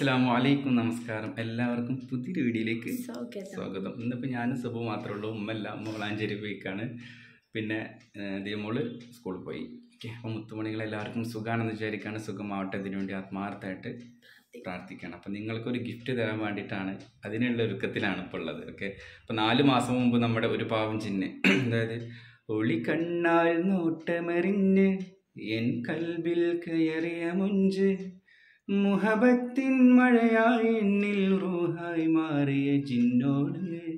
അസ്സാം വലൈക്കും നമസ്കാരം എല്ലാവർക്കും പുതിയൊരു വീഡിയോയിലേക്ക് സ്വാഗതം. സ്വാഗതം ഇന്നിപ്പോൾ ഞാനും സുബു മാത്രമേ ഉള്ളൂ ഉമ്മല്ല ഉമ്മ വളാഞ്ചേരി പോയിക്കാണ് പിന്നെ ദിയമോള് സ്കൂളിൽ പോയി ഓക്കെ അപ്പോൾ മുത്തുമണികൾ എല്ലാവർക്കും സുഖമാണെന്ന് വിചാരിക്കാണ് സുഖമാവട്ടെ ഇതിനു വേണ്ടി ആത്മാർത്ഥമായിട്ട് പ്രാർത്ഥിക്കണം അപ്പം നിങ്ങൾക്കൊരു ഗിഫ്റ്റ് തരാൻ വേണ്ടിയിട്ടാണ് അതിനുള്ള ഒരുക്കത്തിലാണ് ഇപ്പോൾ ഉള്ളത് ഓക്കെ അപ്പോൾ നാല് മാസം മുമ്പ് നമ്മുടെ ഒരു പാവം ചിഹ്ന് അതായത് ഒളി കണ്ണാൽ നോട്ടമെറിഞ്ഞ് എൻ കൽബിൽ കയറിയ മുഞ്ച് മുഹബത്തിൻ മഴയായി എന്നിൽ റൂഹായി മാറിയ ജിന്നോട്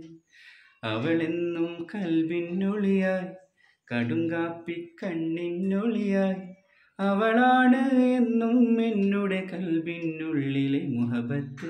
അവളെന്നും കൽവിനൊളിയായി കടുങ്കാപ്പി കണ്ണിനൊളിയായി അവളാണ് എന്നും എന്നുടെ കൽവിനുള്ളിലെ മുഹബത്ത്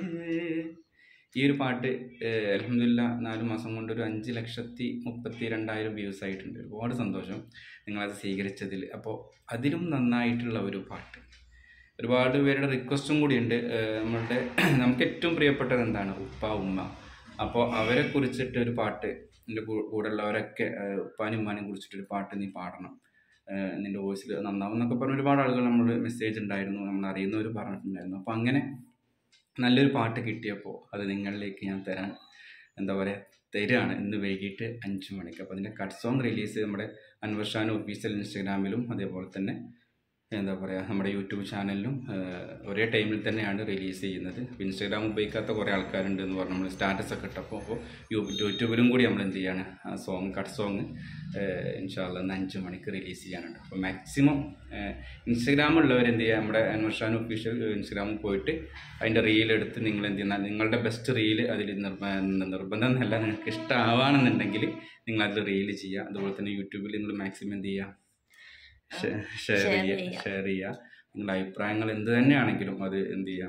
ഈ ഒരു പാട്ട് അലഹമില്ല നാല് മാസം കൊണ്ട് ഒരു അഞ്ച് ലക്ഷത്തി മുപ്പത്തി രണ്ടായിരം വ്യൂസ് ആയിട്ടുണ്ട് ഒരുപാട് സന്തോഷം നിങ്ങളത് സ്വീകരിച്ചതിൽ അപ്പോൾ അതിലും നന്നായിട്ടുള്ള ഒരു പാട്ട് ഒരുപാട് പേരുടെ റിക്വസ്റ്റും കൂടിയുണ്ട് ഏഹ് നമ്മളുടെ നമുക്ക് ഏറ്റവും പ്രിയപ്പെട്ടത് എന്താണ് ഉപ്പ ഉമ്മ അപ്പോൾ അവരെ കുറിച്ചിട്ട് ഒരു പാട്ട് എൻ്റെ കൂടെ ഉള്ളവരൊക്കെ ഏഹ് ഉപ്പാനും ഉമ്മാനും കുറിച്ചിട്ടൊരു പാട്ട് നീ പാടണം ഏഹ് നിൻ്റെ വോയിസിൽ നന്നാവും എന്നൊക്കെ പറഞ്ഞ ഒരുപാട് ആളുകൾ നമ്മൾ മെസ്സേജ് ഉണ്ടായിരുന്നു നമ്മൾ അറിയുന്നവർ പറഞ്ഞിട്ടുണ്ടായിരുന്നു അപ്പോൾ അങ്ങനെ നല്ലൊരു പാട്ട് കിട്ടിയപ്പോൾ അത് നിങ്ങളിലേക്ക് ഞാൻ തരാൻ എന്താ പറയുക തരികയാണ് ഇന്ന് വൈകിട്ട് അഞ്ച് മണിക്ക് അപ്പോൾ അതിൻ്റെ കട്ട് സോങ് റിലീസ് നമ്മുടെ അൻവർ ഷാൻ ഒഫീഷ്യൽ ഇൻസ്റ്റാഗ്രാമിലും അതേപോലെ തന്നെ എന്താ പറയുക നമ്മുടെ യൂട്യൂബ് ചാനലിലും ഏഹ്, ഒരേ ടൈമിൽ തന്നെയാണ് റിലീസ് ചെയ്യുന്നത് ഇൻസ്റ്റാഗ്രാം ഉപയോഗിക്കാത്ത കുറേ ആൾക്കാരുണ്ട് എന്ന് പറഞ്ഞ് നമ്മൾ സ്റ്റാറ്റസ് ഒക്കെ ഇട്ടപ്പോൾ അപ്പോൾ യൂ- യൂട്യൂബിലും കൂടി നമ്മൾ എന്ത് ചെയ്യാണ് ആ സോങ് കട്ട് സോങ് ഇൻഷാല്ല ഇന്ന് അഞ്ച് മണിക്ക് റിലീസ് ചെയ്യാനുണ്ട് അപ്പോൾ മാക്സിമം ഇൻസ്റ്റാഗ്രാമുള്ളവർ എന്ത് ചെയ്യുക നമ്മുടെ അൻവർഷാൻ ഒഫീഷ്യൽ ഇൻസ്റ്റാഗ്രാമിൽ പോയിട്ട് അതിൻ്റെ റീൽ എടുത്ത് നിങ്ങൾ എന്ത് ചെയ്യുന്ന നിങ്ങളുടെ ബെസ്റ്റ് റീൽ അതിൽ നിർബ നിർബന്ധം എന്നല്ല നിങ്ങൾക്ക് ഇഷ്ടമാവാണെന്നുണ്ടെങ്കിൽ നിങ്ങൾ അതിൽ റീൽ ചെയ്യുക അതുപോലെ തന്നെ യൂട്യൂബിൽ നിങ്ങൾ മാക്സിമം എന്ത് ചെയ്യുക ഷെയർ Share ചെയ്യുക ചെയ്യുക. ഷെയർ ചെയ്യുക നിങ്ങളുടെ അഭിപ്രായങ്ങൾ എന്ത് തന്നെയാണെങ്കിലും അത് എന്ത് ചെയ്യുക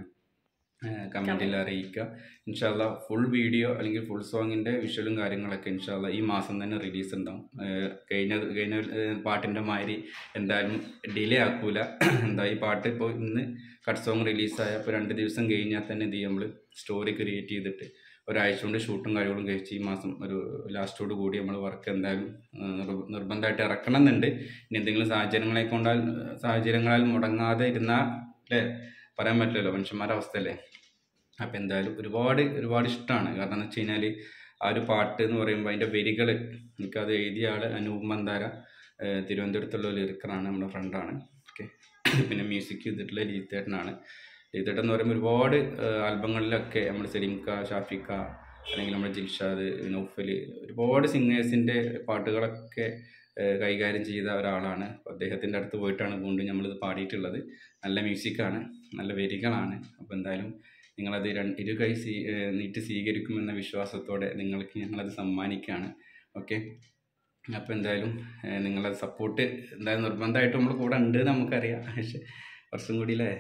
കമൻറ്റിൽ അറിയിക്കുക ഇൻഷാല്ല ഫുൾ വീഡിയോ അല്ലെങ്കിൽ ഫുൾ സോങ്ങിൻ്റെ വിഷ്വലും കാര്യങ്ങളൊക്കെ ഇൻഷാല്ല ഈ മാസം തന്നെ റിലീസ് ഉണ്ടാവും ഏഹ് കഴിഞ്ഞ കഴിഞ്ഞ ഏഹ് പാട്ടിൻ്റെ മാതിരി എന്തായാലും ഡിലേ ആക്കൂല എന്താ ഈ പാട്ട് ഇപ്പോൾ ഇന്ന് കട്ട് സോങ് റിലീസായ ഇപ്പോൾ രണ്ട് ദിവസം കഴിഞ്ഞാൽ തന്നെ എന്ത് ചെയ്യും നമ്മൾ സ്റ്റോറി ക്രിയേറ്റ് ചെയ്തിട്ട് ഒരാഴ്ച കൊണ്ട് ഷൂട്ടും കാര്യങ്ങളും കഴിച്ച് ഈ മാസം ഒരു ലാസ്റ്റോട് കൂടി നമ്മൾ വർക്ക് എന്തായാലും ഏഹ് നിർബ- നിർബന്ധമായിട്ട് ഇറക്കണം എന്നുണ്ട് ഇനി എന്തെങ്കിലും സാഹചര്യങ്ങളെ കൊണ്ടാൽ സാഹചര്യങ്ങളാൽ മുടങ്ങാതെ ഇരുന്നാൽ അല്ലേ പറയാൻ പറ്റില്ലല്ലോ മനുഷ്യന്മാരുടെ അവസ്ഥയല്ലേ അപ്പോൾ എന്തായാലും ഒരുപാട് ഒരുപാട് ഇഷ്ടമാണ് കാരണം എന്ന് വെച്ച് കഴിഞ്ഞാൽ ആ ഒരു പാട്ട് എന്ന് പറയുമ്പോൾ അതിൻ്റെ വരികൾ എനിക്കത് എഴുതിയ ആൾ അനൂപ് മന്ദാര ഏഹ് തിരുവനന്തപുരത്തുള്ള ഒരു ലിറിക്കറാണ് നമ്മുടെ ഫ്രണ്ടാണ് ഓക്കെ പിന്നെ മ്യൂസിക് ചെയ്തിട്ടുള്ള ലീതേട്ടനാണ് ലീതേട്ടൻ എന്ന് പറയുമ്പോൾ ഒരുപാട് ഏഹ് ആൽബങ്ങളിലൊക്കെ നമ്മൾ സലീംക്ക ഷാഫിക്ക അല്ലെങ്കിൽ നമ്മുടെ ജിൽഷാദ് നൗഫൽ ഒരുപാട് സിംഗേഴ്സിൻ്റെ പാട്ടുകളൊക്കെ ഏഹ് കൈകാര്യം ചെയ്ത ഒരാളാണ് അപ്പോൾ അദ്ദേഹത്തിൻ്റെ അടുത്ത് പോയിട്ടാണ് വീണ്ടും നമ്മളിത് പാടിയിട്ടുള്ളത് നല്ല മ്യൂസിക്കാണ് നല്ല വരികളാണ് അപ്പോൾ എന്തായാലും നിങ്ങളത് രണ്ട് ഇരു കൈ സ്വീ ഏഹ് നീട്ടി സ്വീകരിക്കുമെന്ന വിശ്വാസത്തോടെ നിങ്ങൾക്ക് ഞങ്ങളത് സമ്മാനിക്കുകയാണ് ഓക്കെ അപ്പോൾ എന്തായാലും ഏഹ് നിങ്ങളത് സപ്പോർട്ട് എന്തായാലും നിർബന്ധമായിട്ട് നമ്മൾ കൂടെ ഉണ്ട് എന്ന് നമുക്കറിയാം പക്ഷേ കുറച്ചും കൂടി അല്ലേ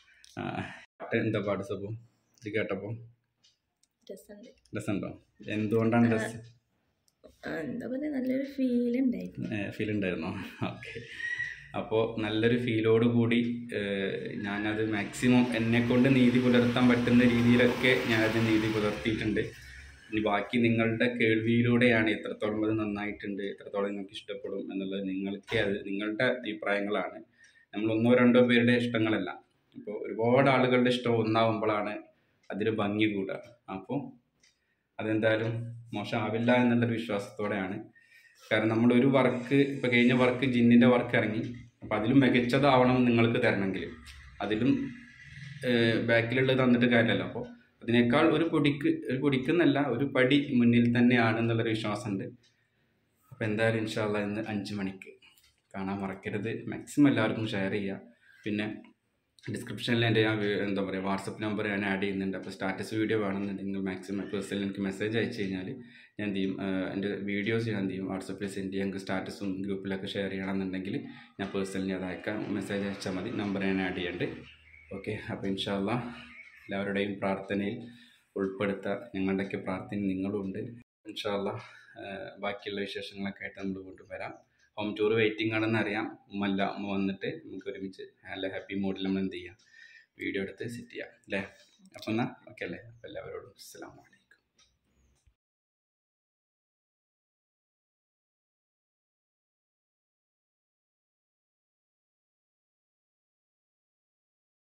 ആ പാട്ട് എന്താ പാട്ട് സബു ഇത് കേട്ടപ്പോൾ രസമുണ്ട് രസമുണ്ടോ എന്തുകൊണ്ടാണ് രസം ആ, എന്താ പറയുക നല്ലൊരു ഫീൽ ഉണ്ടായിരുന്നു ഫീൽ ഉണ്ടായിരുന്നോ ഓക്കെ അപ്പോൾ നല്ലൊരു ഫീലോട് കൂടി ഏഹ്, ഞാനത് മാക്സിമം എന്നെ കൊണ്ട് നീതി പുലർത്താൻ പറ്റുന്ന രീതിയിലൊക്കെ ഞാനത് നീതി പുലർത്തിയിട്ടുണ്ട് ഇനി ബാക്കി നിങ്ങളുടെ കേൾവിയിലൂടെയാണ് എത്രത്തോളം അത് നന്നായിട്ടുണ്ട് എത്രത്തോളം നിങ്ങൾക്ക് ഇഷ്ടപ്പെടും എന്നുള്ളത് നിങ്ങൾക്ക് അത് നിങ്ങളുടെ അഭിപ്രായങ്ങളാണ് നമ്മൾ ഒന്നോ രണ്ടോ പേരുടെ ഇഷ്ടങ്ങളല്ല അപ്പോൾ ഒരുപാട് ആളുകളുടെ ഇഷ്ടം ഒന്നാവുമ്പോഴാണ് അതിന് ഭംഗി കൂടുക അപ്പോൾ അതെന്തായാലും മോശമാവില്ല എന്നുള്ളൊരു വിശ്വാസത്തോടെയാണ് കാരണം നമ്മൾ ഒരു വർക്ക് ഇപ്പോൾ കഴിഞ്ഞ വർക്ക് ജിന്നിൻ്റെ വർക്ക് ഇറങ്ങി അപ്പോൾ അതിലും മികച്ചതാവണം നിങ്ങൾക്ക് തരണമെങ്കിൽ അതിലും ബാക്കിലുള്ളത് തന്നിട്ട് കാര്യമല്ലോ അപ്പോൾ അതിനേക്കാൾ ഒരു പൊടിക്ക് ഒരു പൊടിക്കെന്നല്ല ഒരു പടി മുന്നിൽ തന്നെയാണ് എന്നുള്ളൊരു വിശ്വാസമുണ്ട് അപ്പോൾ എന്തായാലും ഇൻഷാല്ല ഇന്ന് അഞ്ച് മണിക്ക് കാണാൻ മറക്കരുത് മാക്സിമം എല്ലാവർക്കും ഷെയർ ചെയ്യുക പിന്നെ ഡിസ്ക്രിപ്ഷനിൽ എൻ്റെ ഞാൻ വി- എന്താ പറയുക വാട്സപ്പ് നമ്പർ ഞാൻ ആഡ് ചെയ്യുന്നുണ്ട് അപ്പോൾ സ്റ്റാറ്റസ് വീഡിയോ വേണമെന്നുണ്ടെങ്കിൽ മാക്സിമം പേഴ്സണൽ എനിക്ക് മെസ്സേജ് അയച്ചു കഴിഞ്ഞാൽ ഞാൻ എന്ത് ചെയ്യും ആഹ് എൻ്റെ വീഡിയോസ് ഞാൻ എന്ത് ചെയ്യും വാട്സപ്പിൽ സെൻഡ് ചെയ്യാം എനിക്ക് സ്റ്റാറ്റസും ഗ്രൂപ്പിലൊക്കെ ഷെയർ ചെയ്യണമെന്നുണ്ടെങ്കിൽ ഞാൻ പേഴ്സണലി അത് അയക്കാം മെസ്സേജ് അയച്ചാൽ മതി നമ്പർ ഞാൻ ആഡ് ചെയ്യുന്നുണ്ട് ഓക്കെ അപ്പോൾ ഇൻഷാല്ല എല്ലാവരുടെയും പ്രാർത്ഥനയിൽ ഉൾപ്പെടുത്താൻ ഞങ്ങളുടെയൊക്കെ പ്രാർത്ഥന നിങ്ങളും ഉണ്ട് ഇൻഷാല്ല ബാക്കിയുള്ള വിശേഷങ്ങളൊക്കെ ആയിട്ട് നമ്മൾ വീണ്ടും വരാം ഹോം ടൂർ വെയിറ്റിംഗ് ആണെന്ന് അറിയാം ഉമ്മല്ല ഉമ്മ വന്നിട്ട് നമുക്ക് ഒരുമിച്ച് നല്ല ഹാപ്പി മൂഡിൽ നമ്മൾ എന്ത് ചെയ്യാം വീഡിയോ എടുത്ത് സെറ്റ് ചെയ്യാം അല്ലേ അപ്പം എന്നാൽ ഓക്കെ അല്ലേ അപ്പോൾ എല്ലാവരോടും അസ്സലാമു അലൈക്കും